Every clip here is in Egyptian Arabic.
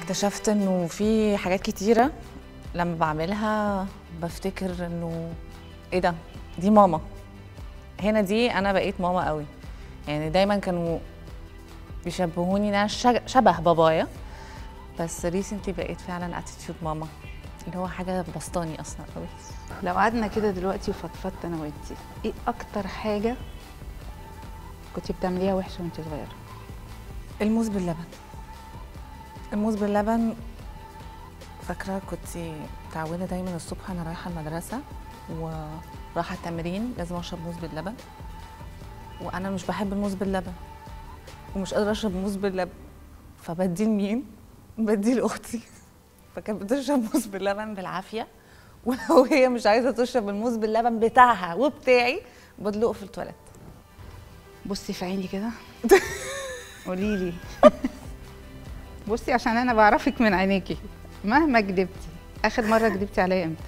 اكتشفت انه في حاجات كتيره لما بعملها بفتكر انه ايه ده دي ماما هنا دي انا بقيت ماما قوي يعني دايما كانوا بيشبهوني ان انا شج- شبه بابايا بس ريسنتلي بقيت فعلا اتيتيود ماما اللي هو حاجه بسطاني اصلا قوي لو قعدنا كده دلوقتي وفضفضت انا وانتي ايه اكتر حاجه كنت بتعمليها وحشه وانت صغيره الموز باللبن الموز باللبن فاكرة كنت متعودة دايما الصبح أنا رايحة المدرسة ورايحة التمرين لازم أشرب موز باللبن وأنا مش بحب الموز باللبن ومش قادرة أشرب موز باللبن فبدي لمين؟ بدي لأختي فكانت بتشرب موز باللبن بالعافية ولو هي مش عايزة تشرب الموز باللبن بتاعها وبتاعي بدلقه في التواليت بصي في عيني كده قولي لي بصي عشان انا بعرفك من عينيكي مهما كدبتي اخر مره كدبتي عليا امتى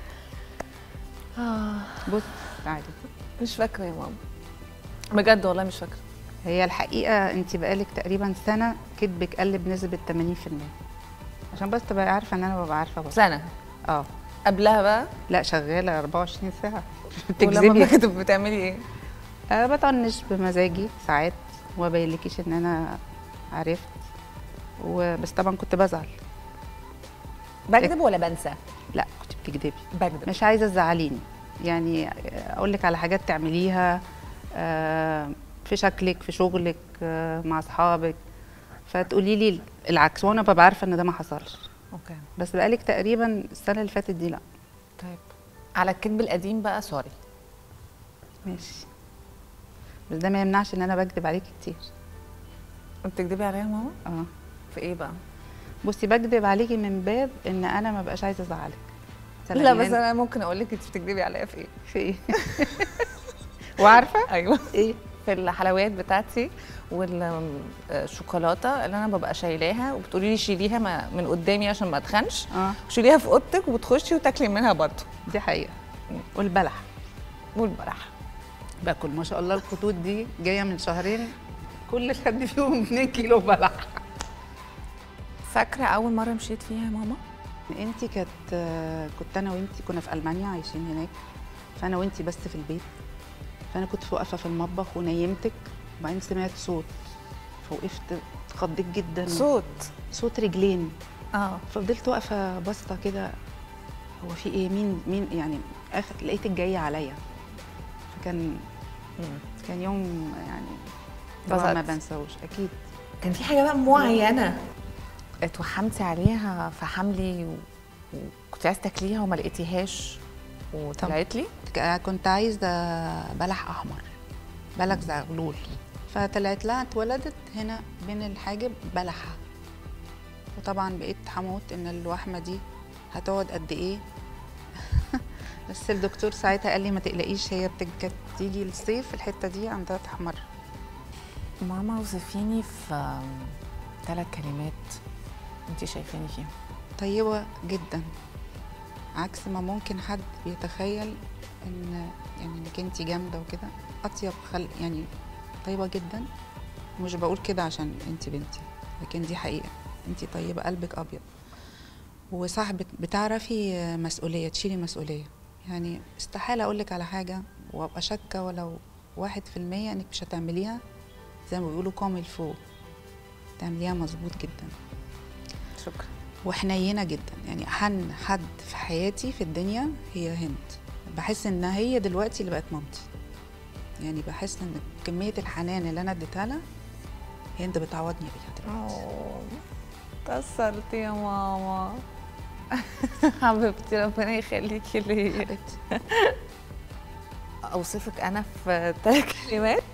بصي تعالي مش فاكرة يا ماما بجد والله مش فاكرة هي الحقيقه انت بقالك تقريبا سنه كدبك قل بنسبه 80% عشان بس تبقى عارفه ان انا ببقى عارفه بس سنة اه قبلها بقى لا شغاله 24 ساعه ولما بتكذبي بكتب بتعملي ايه؟ أه بطنش بمزاجي ساعات وما بينلكيش ان انا عرفت وبس طبعا كنت بزعل بكذب ولا بنسى؟ لا كنت بتكدبي بكذب مش عايزه تزعليني يعني اقول لك على حاجات تعمليها آه، في شكلك في شغلك آه، مع اصحابك فتقولي لي العكس وانا ببقى عارفه ان ده ما حصلش اوكي بس بقالك تقريبا السنه اللي فاتت دي لا طيب على الكذب القديم بقى سوري ماشي بس ده ما يمنعش ان انا بكذب عليك كتير بتكذبي عليا يا ماما؟ اه في ايه بقى؟ بصي بكذب عليكي من باب ان انا ما بقاش عايزه ازعلك لا بس انا ممكن اقول لك انت بتكذبي عليا في ايه؟ في ايه وعارفه ايوه ايه في الحلويات بتاعتي والشوكولاته اللي انا ببقى شايلاها وبتقولي لي شيليها ما- من قدامي عشان ما اتخنش اه شيليها في اوضتك وبتخشي وتاكلي منها برضه دي حقيقه والبلح والبلح باكل ما شاء الله الخطوط دي جايه من شهرين كل خد فيهم 2 كيلو بلح فاكره اول مره مشيت فيها يا ماما؟ انت كانت كنت انا وانت كنا في المانيا عايشين هناك فانا وانت بس في البيت فانا كنت واقفه في المطبخ ونيمتك وبعدين سمعت صوت فوقفت اتخضيت جدا صوت صوت رجلين اه ففضلت واقفه باصه كده هو في ايه مين مين يعني اخر لقيتك جايه عليا فكان كان يوم يعني طبعا ما اتبسطت. بنساهوش اكيد كان في حاجه بقى معينه اتوحمتي عليها في حملي و- وكنت عايزه تاكليها وما لقيتيهاش وطلعت لي ك- كنت عايزه بلح احمر بلح زغلول فطلعت لها اتولدت هنا بين الحاجب بلحه وطبعا بقيت هموت ان اللحمه دي هتقعد قد ايه بس الدكتور ساعتها قال لي ما تقلقيش هي بتج- كانت تيجي الصيف الحته دي عندها تحمر ماما وصفيني في ثلاث كلمات انت شايفاني فيهم طيبة جدا عكس ما ممكن حد بيتخيل ان يعني انك انت جامدة وكده اطيب خلق يعني طيبة جدا مش بقول كده عشان انت بنتي لكن دي حقيقة انت طيبة قلبك ابيض وصاحبة بتعرفي مسؤولية تشيلي مسؤولية يعني استحالة اقولك على حاجة وابقى شاكة ولو واحد في المية انك مش هتعمليها زي ما بيقولوا كامل فوق تعمليها مظبوط جدا شكرا وحنينه جدا يعني احن حد في حياتي في الدنيا هي هند بحس ان هي دلوقتي اللي بقت مامتي يعني بحس ان كميه الحنان اللي انا اديتها لها هند بتعوضني بيها دلوقتي أوه، كسرتي يا ماما حبيبتي ربنا يخليكي ليا حبيبتي اوصفك انا في ثلاث كلمات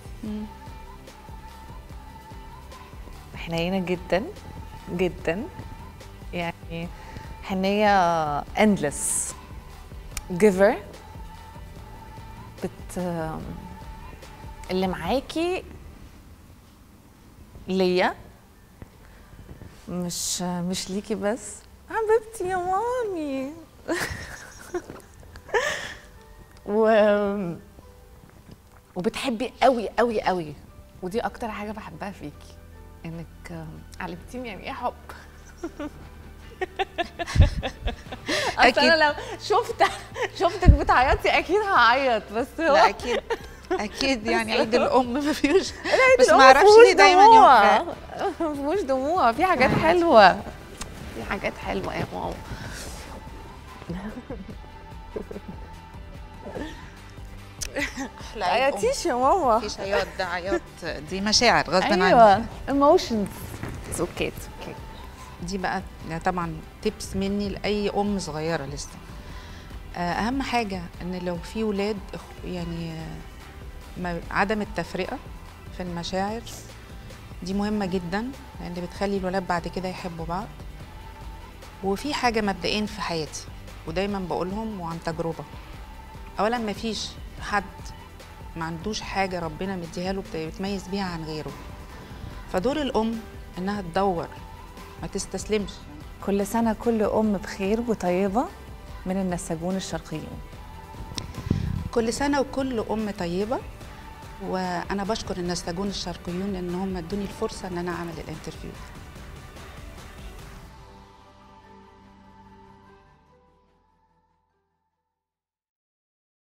حنينه جدا جدا يعني حنيه endless giver بت اللي معاكي ليا مش مش ليكي بس حبيبتي يا مامي و وبتحبي قوي قوي قوي ودي اكتر حاجه بحبها فيكي انك علمتيني يعني ايه حب اصل أكيد. انا لو شفت شفتك بتعيطي اكيد هعيط بس هو لا اكيد اكيد يعني عيد الام ما فيهوش العيد بس الأم ما اعرفش مفيهوش ليه دايما يوم دموع. فات. ما فيهوش دموع في حاجات حلوه في حاجات حلوه يا ماما لا عيد أم. عيطيش يا ماما مفيش عياط ده عياط دي مشاعر غصب عني ايوه ايموشنز اتس اوكي اتس اوكي دي بقى ده طبعا تيبس مني لاي ام صغيره لسه آه، اهم حاجه ان لو في ولاد إخ- يعني آه، ما- عدم التفرقه في المشاعر دي مهمه جدا لان بتخلي الولاد بعد كده يحبوا بعض وفي حاجه مبدئيا في حياتي ودايما بقولهم وعن تجربه اولا ما فيش حد ما عندوش حاجه ربنا مديها له بت- بيتميز بيها عن غيره فدور الام انها تدور ما تستسلمش كل سنه كل ام بخير وطيبه من النساجون الشرقيون كل سنة وكل أم طيبة وأنا بشكر النساجون الشرقيون إن هم ادوني الفرصة إن أنا أعمل الانترفيو